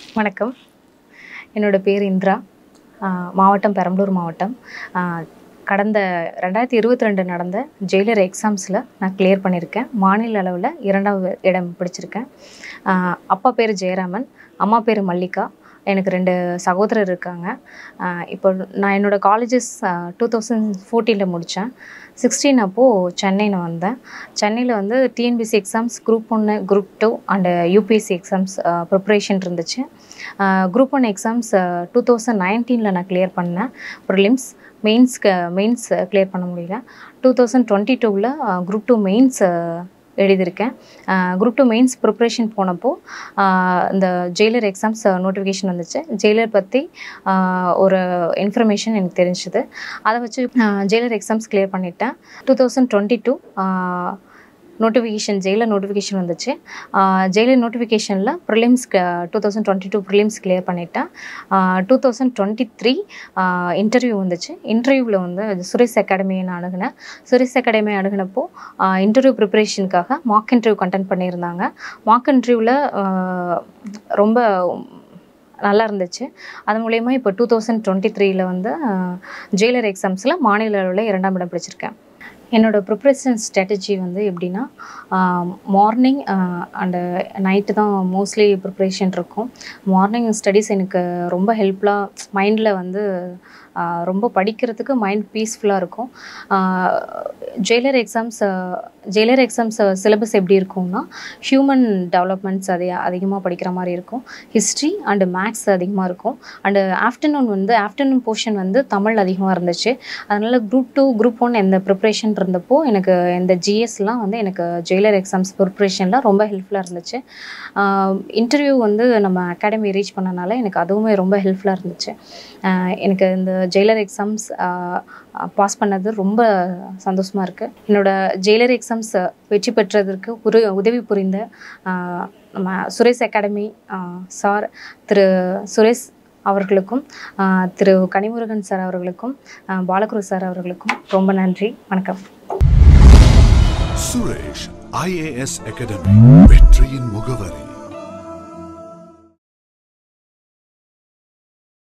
வணக்கம் என்னோடய பேர் இந்திரா ஆஹ் மாவட்டம் பெரம்பலூர் மாவட்டம் ஆஹ் கடந்த ரெண்டாயிரத்தி இருபத்தி ரெண்டு நடந்த ஜெயிலர் எக்ஸாம்ஸில் நான் கிளியர் பண்ணியிருக்கேன் மாநில அளவில் இரண்டாவது இடம் பிடிச்சிருக்கேன் ஆஹ் அப்பா பேர் ஜெயராமன் அம்மா பேர் மல்லிகா எனக்கு ரெண்டு சகோதரர் இருக்காங்க ஆஹ் இப்போ நான் என்னோடய காலேஜஸ் டூ தௌசண்ட் ஃபோர்டீனில் முடித்தேன் சிக்ஸ்டீன் அப்போது சென்னையில் வந்தேன் சென்னையில் வந்து டிஎன்பிசி எக்ஸாம்ஸ் குரூப் ஒன்று group two and UPSC exams preparation இருந்துச்சு group one exams two thousand நைன்டீனில் நான் கிளியர் பண்ணேன் ப்ரிலிம்ஸ் மெயின்ஸ்க்கு மெயின்ஸ் கிளியர் பண்ண முடியல டூ தௌசண்ட் டுவெண்ட்டி டூவில் குரூப் டூ மெயின்ஸ் எழுதியிருக்கேன் குரூப் டூ மெயின்ஸ் ப்ரிப்ரேஷன் போனப்போ ஆஹ் இந்த ஜெயிலர் எக்ஸாம்ஸ் நோட்டிஃபிகேஷன் வந்துச்சு ஜெயிலர் பற்றி ஆஹ் ஒரு இன்ஃபர்மேஷன் எனக்கு தெரிஞ்சுது அதை வச்சு ஜெயிலர் எக்ஸாம்ஸ் கிளியர் பண்ணிட்டேன் two thousand twenty two notification jailer notification வந்துச்சு ஜெயிலர் நோட்டிஃபிகேஷனில் prelims two thousand twenty two prelims clear பண்ணிட்டேன் two thousand twenty three interview வந்துச்சு இன்டர்வியூவில் வந்து சுரேஷ் அகாடமியை நான் அணுகினேன் சுரேஷ் அகாடமி அணுகினப்போ இன்டர்வியூ ப்ரிப்பரேஷனுக்காக மார்க் இன்டர்வியூ கண்டெக்ட் பண்ணியிருந்தாங்க மார்க் இன்டர்வியூவில் ரொம்ப நல்லா இருந்துச்சு அது மூலயமா இப்போ டூ தௌசண்ட் டுவெண்ட்டி த்ரீல வந்து ஜெயிலர் எக்ஸாம்ஸில் மாநில அளவில் இரண்டாம் இடம் பிடிச்சிருக்கேன் என்னோடய ப்ரிப்ரேஷன் ஸ்ட்ராட்டஜி வந்து எப்படின்னா மார்னிங் அண்டு நைட்டு தான் மோஸ்ட்லி ப்ரிப்ரேஷன் இருக்கும் மார்னிங் ஸ்டடீஸ் எனக்கு ரொம்ப ஹெல்ப்ஃபுல்லாக மைண்டில் வந்து ஆஹ் ரொம்ப படிக்கிறதுக்கு மைண்ட் பீஸ்ஃபுல்லாக இருக்கும் jailer exams jailer exams syllabus எப்படி இருக்கும்னா ஹியூமன் டெவலப்மெண்ட்ஸ் அதே அதிகமாக படிக்கிற மாதிரி இருக்கும் ஹிஸ்ட்ரி அண்டு மேக்ஸ் அதிகமாக இருக்கும் அண்டு ஆஃப்டர்நூன் வந்து ஆஃப்டர்நூன் போர்ஷன் வந்து தமிழ் அதிகமாக இருந்துச்சு அதனால் குரூப் டூ குரூப் ஒன் எந்த ப்ரிப்ரேஷன் இருந்தப்போ எனக்கு இந்த ஜிஎஸ்லாம் வந்து எனக்கு ஜெயிலர் எக்ஸாம்ஸ் ப்ரிப்ரேஷனில் ரொம்ப ஹெல்ப்ஃபுல்லாக இருந்துச்சு இன்டர்வியூ வந்து நம்ம அகாடமி ரீச் பண்ணனால எனக்கு அதுவுமே ரொம்ப ஹெல்ப்ஃபுல்லாக இருந்துச்சு ஆஹ் எனக்கு இந்த ஜெயிலர் எக்ஸாம்ஸ் பாஸ் பண்ணது ரொம்ப சந்தோஷமாக இருக்குது என்னோட ஜெயிலர் எக்ஸாம்ஸ் வெற்றி பெற்றதற்கு ஒரு உதவி புரிந்த ஆஹ் நம்ம சுரேஷ் அகாடமி சார் திரு சுரேஷ் அவர்களுக்கும் ஆஹ் திரு கனிமுருகன் சார் அவர்களுக்கும் ஆஹ் பாலகுரு சார் அவர்களுக்கும் ரொம்ப நன்றி வணக்கம் சுரேஷ் ஐஏஎஸ் அகாடமி வெற்றியின் முகவரி